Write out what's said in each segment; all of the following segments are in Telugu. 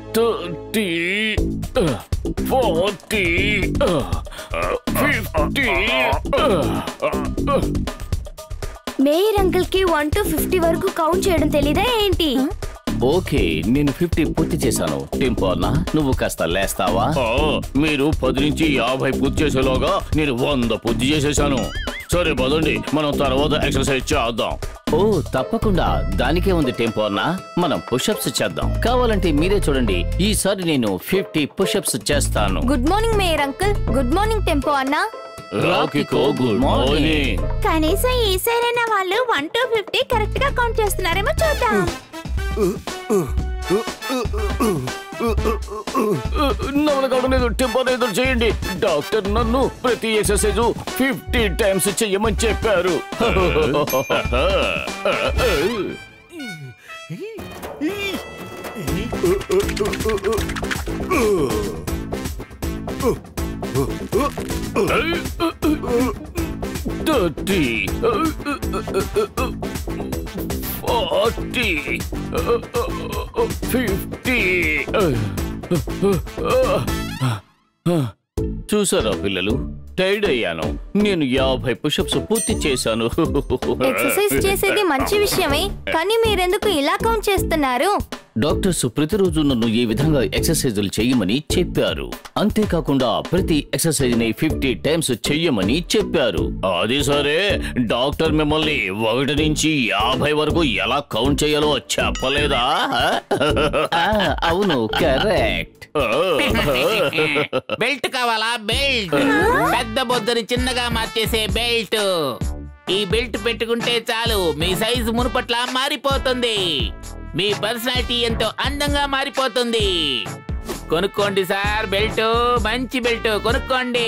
Thirty forty fifty mayor uncle కి వన్ టు ఫిఫ్టీ వరకు కౌంట్ చేయడం తెలీదా ఏంటి ఓకే నేను ఫిఫ్టీ పూర్తి చేశాను టింపోనా నువ్వు కాస్త లేస్తావా మీరు పది నుంచి యాభై పూర్తి చేసేలోగా నేను వంద పూర్తి చేసేసాను సరే పదండి మనం తర్వాత ఎక్సర్సైజ్ చేద్దాం ఓ తప్పకుండా దానికే ఉంది టెంపో అన్న మనం పుషప్స్ చేద్దాం కావాలంటే మీరే చూడండి ఈసారి నేను ఫిఫ్టీ పుషప్స్ చేస్తాను good morning mayor uncle good morning tempo అన్నా రాకీకో గుడ్ మార్నింగ్ కనీసం ఈసారైనా వాళ్ళు వన్ టు ఫిఫ్టీ కరెక్ట్ గా కౌంట్ చేస్తున్నారేమో చూద్దాం నవలగడం లేదు టెంపో ఏదో చేయండి డాక్టర్ నన్ను ప్రతి ఎక్సర్సైజ్ ఫిఫ్టీ టైమ్స్ చెయ్యమని చెప్పారు థర్టీ ఫార్టీ ఫిఫ్టీ చూసారా పిల్లలు టైర్డ్ అయ్యాను నేను యాభై పుషప్స్ పూర్తి చేశాను ఎక్సర్సైజ్ చేసేది మంచి విషయమే కానీ మీరెందుకు ఇలా కౌంట్ చేస్తున్నారు డాక్టర్స్ ప్రతిరోజు నన్ను ఈ విధంగా ఎక్సర్సైజులు చేయమని చెప్పారు అంతేకాకుండా ప్రతి ఎక్సర్సైజ్ ని ఫిఫ్టీ టైమ్స్ చెయ్యమని చెప్పారు అది సరే డాక్టర్ మిమ్మల్ని ఒకటి నుంచి యాభై వరకు ఎలా కౌంట్ చేయాలో చెప్పలేదా ఆ, అవును కరెక్ట్ బెల్ట్ కావాలా బెల్ట్ పెద్ద బొద్దుని చిన్నగా మార్చేసే బెల్ట్ ఈ బెల్ట్ పెట్టుకుంటే చాలు మీ సైజు మునుపట్ల మారిపోతుంది మీ పర్సనాలిటీ ఎంతో అందంగా మారిపోతుంది కొనుక్కోండి సార్ బెల్ట్ మంచి బెల్ట్ కొనుక్కోండి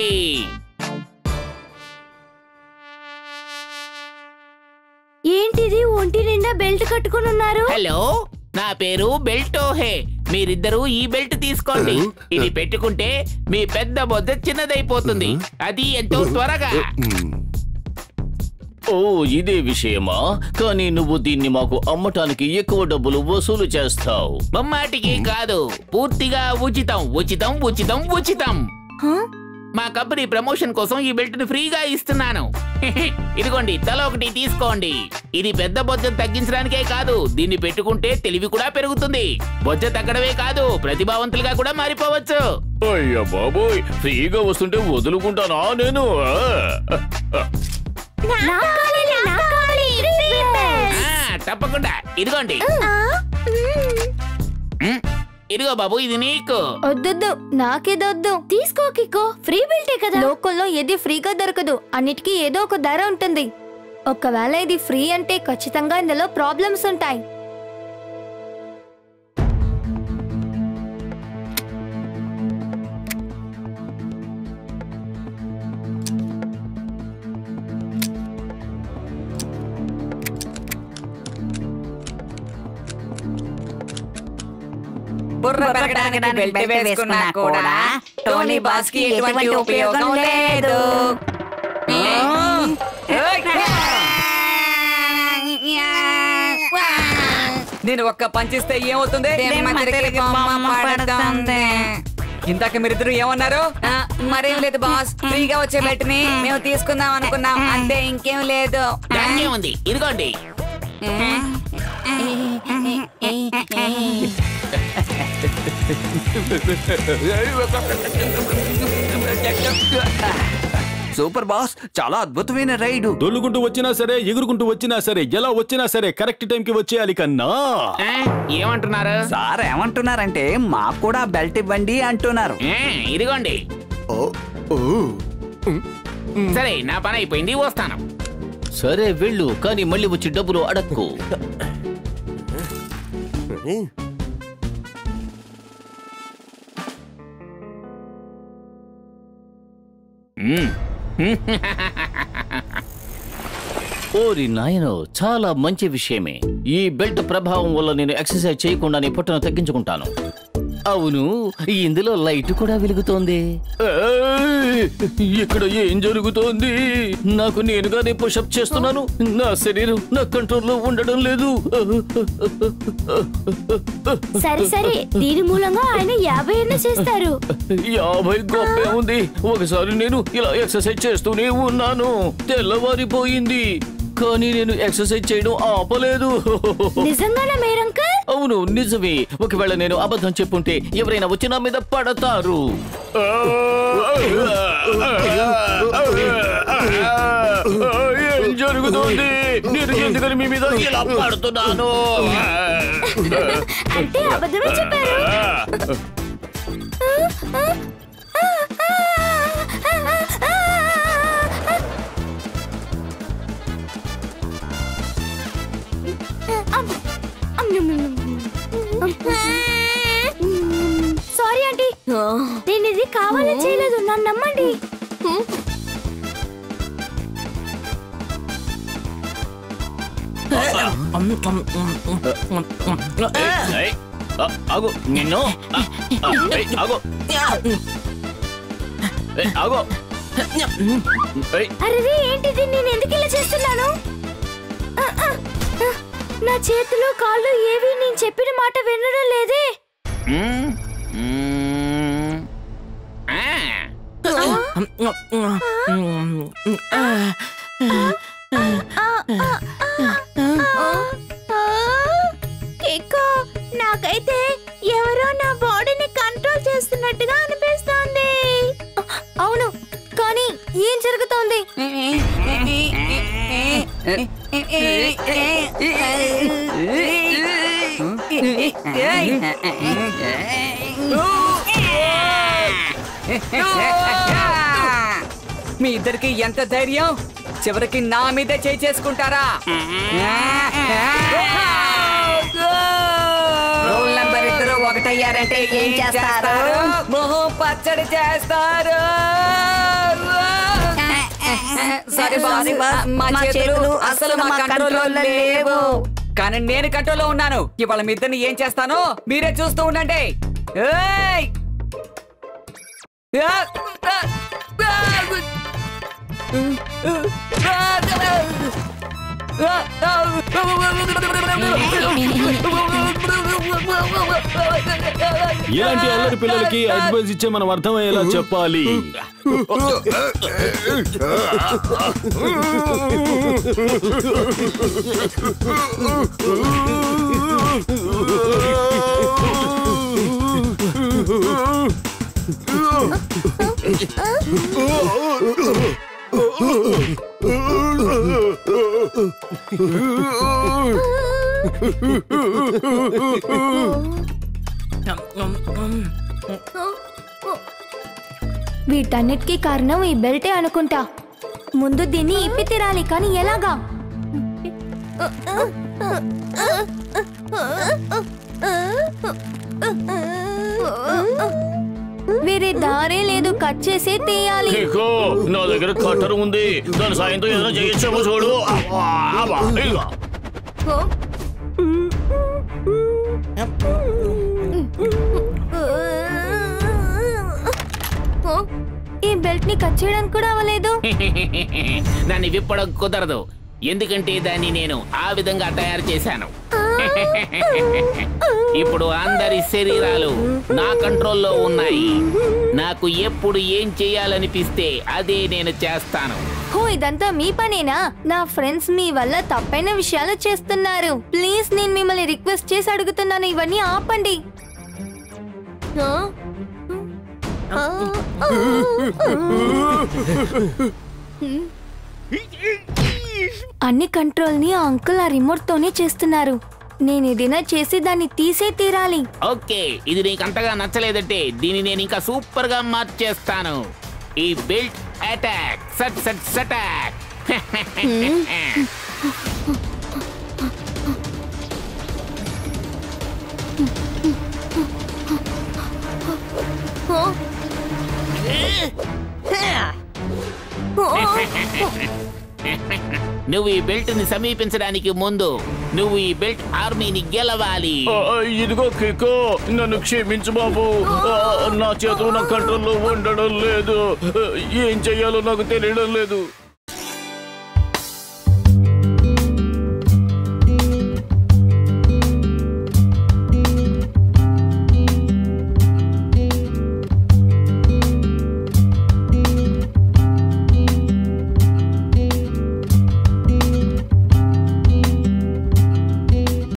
ఏంటిది ఒంటి నిండా బెల్ట్ కట్టుకుని ఉన్నారు హలో నా పేరు బెల్టోహే మీరిద్దరూ ఈ బెల్ట్ తీసుకోండి ఇది పెట్టుకుంటే మీ పెద్ద బొద్ద చిన్నదైపోతుంది అది ఎంతో త్వరగా ఓ ఇదే విషయమా కానీ నువ్వు దీన్ని మాకు అమ్మటానికి ఎక్కువ డబ్బులు వసూలు చేస్తావు బొమ్మాటికి కాదు పూర్తిగా ఉచితం ఉచితం ఉచితం ఉచితం హా? మా కంపెనీ ప్రమోషన్ కోసం ఈ బెల్ట్ ని ఫ్రీగా ఇస్తున్నాను ఇదిగోండి తల ఒకటి తీసుకోండి ఇది పెద్ద బొజ్జ తగ్గించడానికే కాదు దీన్ని పెట్టుకుంటే తెలివి కూడా పెరుగుతుంది బొజ్జ తగ్గడమే కాదు ప్రతిభావంతులుగా కూడా మారిపోవచ్చు అయ్యా బాబోయ్ ఫ్రీగా వస్తుంటే వదులుకుంటానా నేను ఆ? నాకు కావాలి, నాకు కావాలి. Free belt. ఆ, తప్పకుండా ఇదిగోండి ఆ, మ్మ్. మ్, ఇదిగో బాబు ఇది నీకు వద్దొద్దు నాకేదొద్దు తీసుకో కికో ఫ్రీ బిల్టే కదా లోకల్లో ఏది ఫ్రీగా దొరకదు అన్నిటికీ ఏదో ఒక ధర ఉంటుంది ఒకవేళ ఇది ఫ్రీ అంటే ఖచ్చితంగా ఇందులో ప్రాబ్లమ్స్ ఉంటాయి బుర్ర పెరగడానికి బెల్ట్ వేసుకున్నా కూడా టోనీ బాస్ కి ఎటువంటి ఉపయోగం లేదు నేను ఒక్క పంచిస్తే ఏమవుతుంది ఇందాక మీరిద్దరు ఏమన్నారు మరేం లేదు బాస్ ఫ్రీగా వచ్చే బెల్ట్ ని మేము తీసుకుందాం అనుకున్నాం అంటే ఇంకేం లేదు దాన్నే ఉంది ఇదిగోండి సూపర్ బాస్ చాలా అద్భుతమైన రైడ్ దొల్లుకుంటూ వచ్చినా సరే ఎగురుకుంటూ వచ్చినా సరే ఎలా వచ్చినా సరే కరెక్ట్ టైంకి వచ్చేయాలి కన్నా ఆ, ఏమంటున్నారు సార్ ఏమంటున్నారంటే మాకు కూడా బెల్ట్ ఇవ్వండి అంటున్నారు ఆ, ఇదిగోండి సరే నా పని అయిపోయింది వస్తాను సరే వెళ్ళు కానీ మళ్ళీ వచ్చి డబ్బులు అడక్కు మ్, ఓరి నాయనో చాలా మంచి విషయమే ఈ బెల్ట్ ప్రభావం వల్ల నేను ఎక్సర్సైజ్ చేయకుండానే పొట్టను తగ్గించుకుంటాను అవును ఇందులో లైట్ కూడా వెలుగుతోంది ఏయ్! ఇక్కడ ఏం జరుగుతోంది నాకు నేనుగానే పుషప్ చేస్తున్నాను నా శరీరం నా కంట్రోల్లో ఉండడం లేదు సరే సరే దీని మూలంగా ఆయన యాభై ఎన్న చేస్తారు యాభై గొప్పే ఉంది ఒకసారి నేను ఇలా ఎక్సర్సైజ్ చేస్తూనే ఉన్నాను తెల్లవారిపోయింది కానీ నేను ఎక్సర్సైజ్ చేయడం ఆపలేదు నిజంగానా మేరంకల్ అవును నిజమే ఒకవేళ నేను అబద్ధం చెప్పుంటే ఎవరైనా వచ్చి నా మీద పడతారు ఏం జరుగుతుంది నేను ఎందుకని మీ మీద ఇలా పడుతున్నాను అంటే అబద్ధమే చెప్పారు సారీ ఆంటీ నేను ఇది కావాలని చేయలేదు నన్ను నమ్మండి ఏయ్, ఆ, ఆగు నిన్ను ఆ, ఆ, ఏయ్, ఆగు ఏయ్, ఆగు ఏయ్, అరే ఏంటిది నేను ఎందుకు ఇలా చేస్తున్నాను ఆ, ఆ, ఆ, నా చేతులు కాళ్ళు ఏవి నేను చెప్పిన మాట వినడం లేదే మ్మ్. మ్మ్. ఆ. కిక్కో నాకైతే ఎవరో నా బాడీని కంట్రోల్ చేస్తున్నట్టుగా అనిపిస్తోంది అవును కానీ ఏం జరుగుతోంది మీ ఇద్దరికి ఎంత ధైర్యం చివరికి నా మీదే చేయి చేసుకుంటారా రోల్ నంబర్ ఇద్దరు ఒకటయ్యారంటే ఏం చేస్తారు మొహం పచ్చడి చేస్తారు సారీ Sorry, boss. మా చేతులు అసలు మా కంట్రోల్లో లేవు కానీ నేను కంట్రోల్లో ఉన్నాను ఇవాళ మీ ఇద్దరిని ఏం చేస్తానో మీరే చూస్తూ ఉండండి ఏయ్! ఆ! ఆ! ఇలాంటి అల్లరి పిల్లలకి అడ్వైస్ ఇచ్చే మనం అర్థమయ్యేలా చెప్పాలి వీటన్నిటికీ కారణం ఈ బెల్టే అనుకుంటా ముందు దీన్ని ఇప్పి తిరాలి కానీ ఎలాగా వేరే దారే లేదు కట్ చేసే తీయాలి నీకు నా దగ్గర కట్టర్ ఉంది దాని సాయంతో ఏదైనా చేయొచ్చేమో చూడు అబ్బా, అబ్బా, ఇదిగో. ఈ బెల్ట్ ని కట్ చేయడానికి కూడా అవ్వలేదు దాన్ని విప్పడం కుదరదు ఎందుకంటే దాన్ని నేను ఆ విధంగా తయారు చేశాను ఇప్పుడు అందరి శరీరాలు నా కంట్రోల్లో ఉన్నాయి నాకు ఎప్పుడు ఏం చేయాలనిపిస్తే అదే నేను చేస్తాను హో ఇదంతా మీ పనేనా నా ఫ్రెండ్స్ మీ వల్ల తప్పైన విషయాలు చేస్తున్నారు ప్లీజ్ నేను మిమ్మల్ని రిక్వెస్ట్ చేసి అడుగుతున్నాను ఇవన్నీ ఆపండి అన్ని కంట్రోల్ ని ఆ అంకుల్ ఆ రిమోట్ తోనే చేస్తున్నారు నేను ఏదైనా చేసి దాన్ని తీసే తీరాలి ఓకే ఇది నీకు అంతగా నచ్చలేదంటే దీన్ని నేను ఇంకా సూపర్ గా మార్చేస్తాను ఈ బెల్ట్ అటాక్ సట్ సట్ సటాక్ నువ్వు ఈ బెల్ట్ ని సమీపించడానికి ముందు నువ్వు ఈ బెల్ట్ ఆర్మీని గెలవాలి ఆ, ఇదిగో కికో నన్ను క్షమించు బాబు ఆ, నా చేతులు నా కంట్రోల్లో ఉండడం లేదు ఏం చెయ్యాలో నాకు తెలియడం లేదు